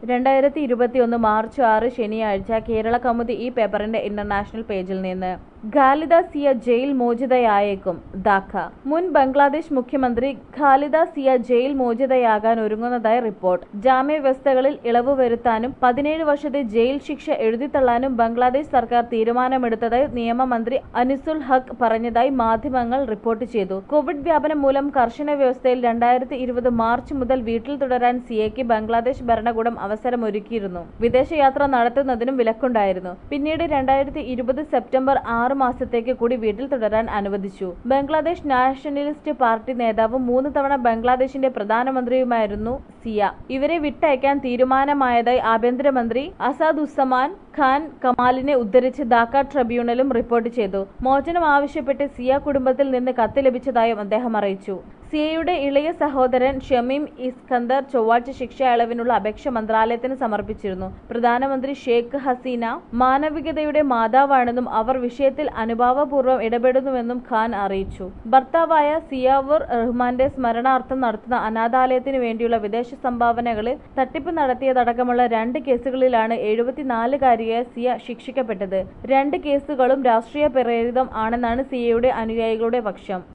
രണ്ടായിരത്തി ഇരുപത്തിയൊന്ന് മാർച്ച് ആറ് ശനിയാഴ്ച കേരള കൗമുദി ഈ പേപ്പറിന്റെ ഇന്റർനാഷണൽ പേജിൽ നിന്ന് ഖാലിദ സിയ ജയിൽ മോചിതയായേക്കും ധാക്ക മുൻ ബംഗ്ലാദേശ് മുഖ്യമന്ത്രി ഖാലിദ സിയ ജയിൽ മോചിതയാകാൻ ഒരുങ്ങുന്നതായി റിപ്പോർട്ട് ജാമ്യവ്യവസ്ഥകളിൽ ഇളവ് വരുത്താനും പതിനേഴ് വർഷത്തെ ജയിൽ ശിക്ഷ എഴുതിത്തള്ളാനും ബംഗ്ലാദേശ് സർക്കാർ തീരുമാനമെടുത്തതായി നിയമമന്ത്രി അനിസുൽ ഹക്ക് പറഞ്ഞതായി മാധ്യമങ്ങൾ റിപ്പോർട്ട് ചെയ്തു കോവിഡ് വ്യാപനം മൂലം കർശന വ്യവസ്ഥയിൽ രണ്ടായിരത്തി ഇരുപത് മാർച്ച് മുതൽ വീട്ടിൽ തുടരാൻ സിയയ്ക്ക് ബംഗ്ലാദേശ് ഭരണകൂടം അവസരമൊരുക്കിയിരുന്നു വിദേശയാത്ര നടത്തുന്നതിനും വിലക്കുണ്ടായിരുന്നു പിന്നീട് രണ്ടായിരത്തി ഇരുപത് സെപ്റ്റംബർ ആറ് മാസത്തേക്ക് കൂടി വീട്ടിൽ തുടരാൻ അനുവദിച്ചു ബംഗ്ലാദേശ് നാഷണലിസ്റ്റ് പാർട്ടി നേതാവും മൂന്ന് തവണ ബംഗ്ലാദേശിന്റെ പ്രധാനമന്ത്രിയുമായിരുന്നു സിയ ഇവരെ വിട്ടയക്കാൻ തീരുമാനമായതായി ആഭ്യന്തരമന്ത്രി അസാദുസ്സമാൻ ഖാൻ കമാലിനെ ഉദ്ധരിച്ച് ധാക്ക ട്രിബ്യൂണലും റിപ്പോർട്ട് ചെയ്തു മോചനം ആവശ്യപ്പെട്ട് സിയ കുടുംബത്തിൽ നിന്ന് കത്ത് ലഭിച്ചതായും അദ്ദേഹം അറിയിച്ചു സിയയുടെ ഇളയ സഹോദരൻ ഷമീം ഇസ്കന്ദർ ചൊവ്വാഴ്ച ശിക്ഷ ഇളവിനുള്ള അപേക്ഷ മന്ത്രാലയത്തിന് സമർപ്പിച്ചിരുന്നു പ്രധാനമന്ത്രി ഷേഖ് ഹസീന മാനവികതയുടെ മാതാവാണെന്നും അവർ വിഷയത്തിൽ അനുഭാവപൂർവ്വം ഇടപെടുന്നുവെന്നും ഖാൻ അറിയിച്ചു ഭർത്താവായ സിയാവുർ റഹ്മാന്റെ സ്മരണാർത്ഥം നടത്തുന്ന അനാഥാലയത്തിനു വേണ്ടിയുള്ള വിദേശ സംഭാവനകളിൽ തട്ടിപ്പ് നടത്തിയതടക്കമുള്ള രണ്ട് കേസുകളിലാണ് എഴുപത്തിനാലുകാരിയായ സിയ ശിക്ഷിക്കപ്പെട്ടത് രണ്ട് കേസുകളും രാഷ്ട്രീയ പ്രേരിതം ആണെന്നാണ് സിയയുടെ അനുയായികളുടെ പക്ഷം